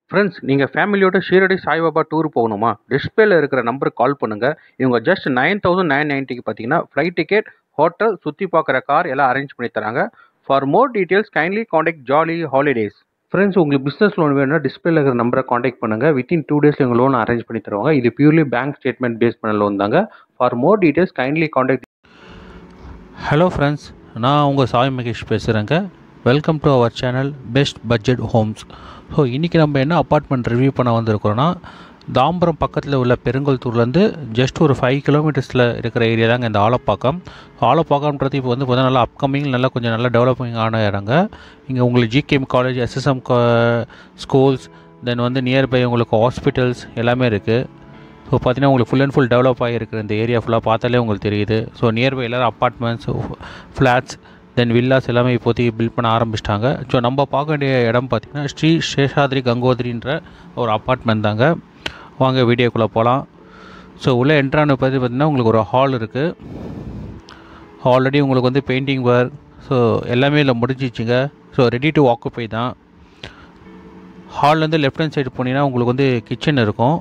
friends நீங்கள் ஃபேமிலியோட Shirdi Saibaba tour போகணுமா டிஸ்பிளேல இருக்கிற நம்பருக்கு கால் பண்ணுங்கள் இவங்க ஜஸ்ட் நைன் தௌசண்ட் நைன் நைன்ட்டிக்கு பார்த்தீங்கன்னா ஃப்ளைட் டிக்கெட் ஹோட்டல் சுற்றி பார்க்குற கார் எல்லாம் அரேஞ்ச் பண்ணி தராங்க for more details kindly contact jolly holidays friends உங்களுக்கு பிஸ்னஸ் லோன் வேணும்னா டிஸ்பிளேல இருக்கிற நம்பரை காண்டாக்ட் பண்ணுங்கள் வித்தின் டூ டேஸில் எங்கள் லோன் அரேஞ்ச் பண்ணி தருவாங்க இது பியூர்லி பேங்க் ஸ்டேட்மெண்ட் பேஸ் பண்ண லோன் தாங்க for more details kindly contact hello friends நான் உங்கள் சாய் மகேஷ் பேசுகிறேங்க welcome to our channel best budget homes so இன்றைக்கி நம்ம என்ன அப்பார்ட்மெண்ட் ரிவ்யூ பண்ண வந்திருக்கிறோன்னா தாம்பரம் பக்கத்தில் உள்ள பெருங்கல்தூர்லேருந்து ஜஸ்ட் ஒரு ஃபைவ் கிலோமீட்டர்ஸில் இருக்கிற ஏரியா தாங்க இந்த ஆலப்பாக்கம் ஆலப்பாக்கம்ன்றது இப்போ வந்து பார்த்தா நல்லா அப்கமிங் நல்லா கொஞ்சம் நல்லா டெவலப்பிங் ஆன இடங்க இங்கே உங்களுக்கு GKM college SSM schools then வந்து நியர்பை உங்களுக்கு ஹாஸ்பிட்டல்ஸ் எல்லாமே இருக்குது ஸோ பார்த்தீங்கன்னா உங்களுக்கு ஃபுல் அண்ட் ஃபுல் டெவலப் ஆகிருக்கிற இந்த ஏரியா ஃபுல்லாக பார்த்தாலே உங்களுக்கு தெரியுது ஸோ நியர்பை எல்லோரும் அப்பார்ட்மெண்ட்ஸ் ஃப்ளாட்ஸ் தென் வில்லாஸ் எல்லாமே இப்போதைக்கு பில்ட் பண்ண ஆரம்பிச்சிட்டாங்க ஸோ நம்ம பார்க்க வேண்டிய இடம் பார்த்திங்கன்னா ஸ்ரீ சேஷாத்ரி கங்கோத்ரின்ற ஒரு அப்பார்ட்மெண்ட் தாங்க வாங்க வீடியோக்குள்ளே போகலாம் ஸோ உள்ளே என்ட்ரான பார்த்து பார்த்திங்கன்னா உங்களுக்கு ஒரு ஹால் இருக்குது ஆல்ரெடி உங்களுக்கு வந்து பெயிண்டிங் ஒர்க் ஸோ எல்லாமே இல்லை முடிஞ்சிச்சுங்க ஸோ ரெடி டு ஆக்குப்பை தான் ஹால்லேருந்து லெஃப்ட் ஹேண்ட் சைடு போனீங்கன்னா உங்களுக்கு வந்து கிச்சன் இருக்கும்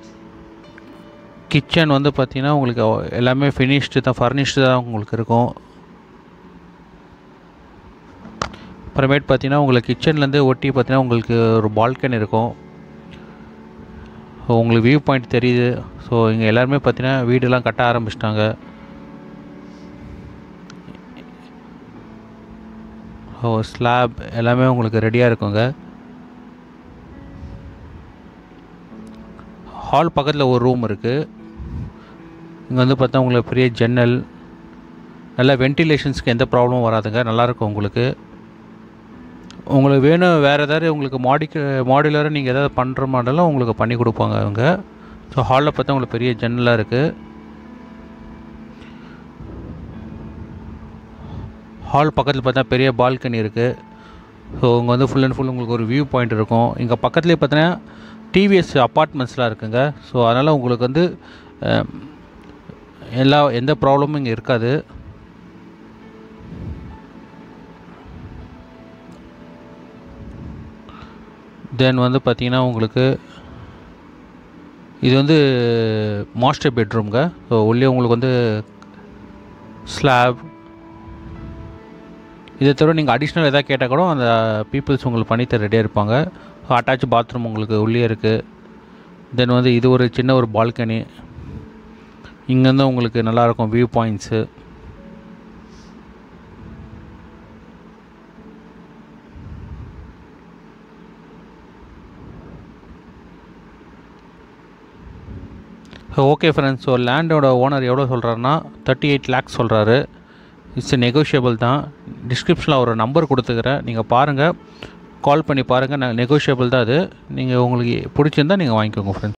கிச்சன் வந்து பார்த்திங்கன்னா உங்களுக்கு எல்லாமே ஃபினிஷ்டு தான் ஃபர்னிஷ்டு தான் உங்களுக்கு இருக்கும் அப்புறமேட்டு பார்த்தீங்கன்னா உங்களுக்கு கிச்சன்லேருந்து ஒட்டி பார்த்தீங்கன்னா உங்களுக்கு ஒரு பால்கனி இருக்கும் ஸோ உங்களுக்கு வியூ பாயிண்ட் தெரியுது ஸோ இங்கே எல்லாருமே பார்த்தீங்கன்னா வீடெல்லாம் கட்ட ஆரம்பிச்சிட்டாங்க ஸோ ஸ்லாப் எல்லாமே உங்களுக்கு ரெடியாக இருக்குங்க ஹால் பக்கத்தில் ஒரு ரூம் இருக்குது இங்கே வந்து பார்த்தா உங்களுக்கு பெரிய ஜன்னல் நல்ல வென்டிலேஷன்ஸ்க்கு எந்த ப்ராப்ளமும் வராதுங்க நல்லாயிருக்கும் உங்களுக்கு உங்களுக்கு வேணும் வேறு ஏதாவது உங்களுக்கு மாடிக்கு மாடுலராக நீங்கள் எதாவது பண்ணுற மாடலும் உங்களுக்கு பண்ணி கொடுப்பாங்க அவங்க ஸோ ஹாலில் பார்த்தா உங்களுக்கு பெரிய ஜன்னலாக இருக்குது ஹால் பக்கத்தில் பார்த்தா பெரிய பால்கனி இருக்குது ஸோ இங்கே வந்து ஃபுல் அண்ட் ஃபுல் உங்களுக்கு ஒரு வியூ பாயிண்ட் இருக்கும் இங்கே பக்கத்துலேயே பார்த்தீங்கன்னா டிவிஎஸ் அப்பார்ட்மெண்ட்ஸ்லாம் இருக்குங்க ஸோ அதனால் உங்களுக்கு வந்து எல்லா எந்த ப்ராப்ளமும் இங்கே இருக்காது தென் வந்து பார்த்திங்கன்னா உங்களுக்கு இது வந்து மாஸ்டர் பெட்ரூம்ங்க ஸோ உள்ளே உங்களுக்கு வந்து ஸ்லாப் இதை தவிர நீங்கள் அடிஷ்னல் எதாவது கேட்டால் கூட அந்த பீப்புள்ஸ் உங்களுக்கு பண்ணித்தர ரெடியாக இருப்பாங்க அட்டாச் பாத்ரூம் உங்களுக்கு உள்ளே இருக்குது தென் வந்து இது ஒரு சின்ன ஒரு பால்கனி இங்கேருந்து உங்களுக்கு நல்லாயிருக்கும் view points okay friends so லேண்டோட ஓனர் எவ்வளோ சொல்கிறாருன்னா தேர்ட்டி எயிட் லேக்ஸ் சொல்கிறாரு இட்ஸ் நெகோஷியபிள் தான் டிஸ்கிரிப்ஷனில் ஒரு நம்பர் கொடுத்துக்கிறேன் நீங்கள் பாருங்கள் கால் பண்ணி பாருங்கள் நான் நெகோஷியபிள் தான் அது நீங்கள் உங்களுக்கு பிடிச்சிருந்தா நீங்கள் வாங்கிக்கோங்க ஃப்ரெண்ட்ஸ்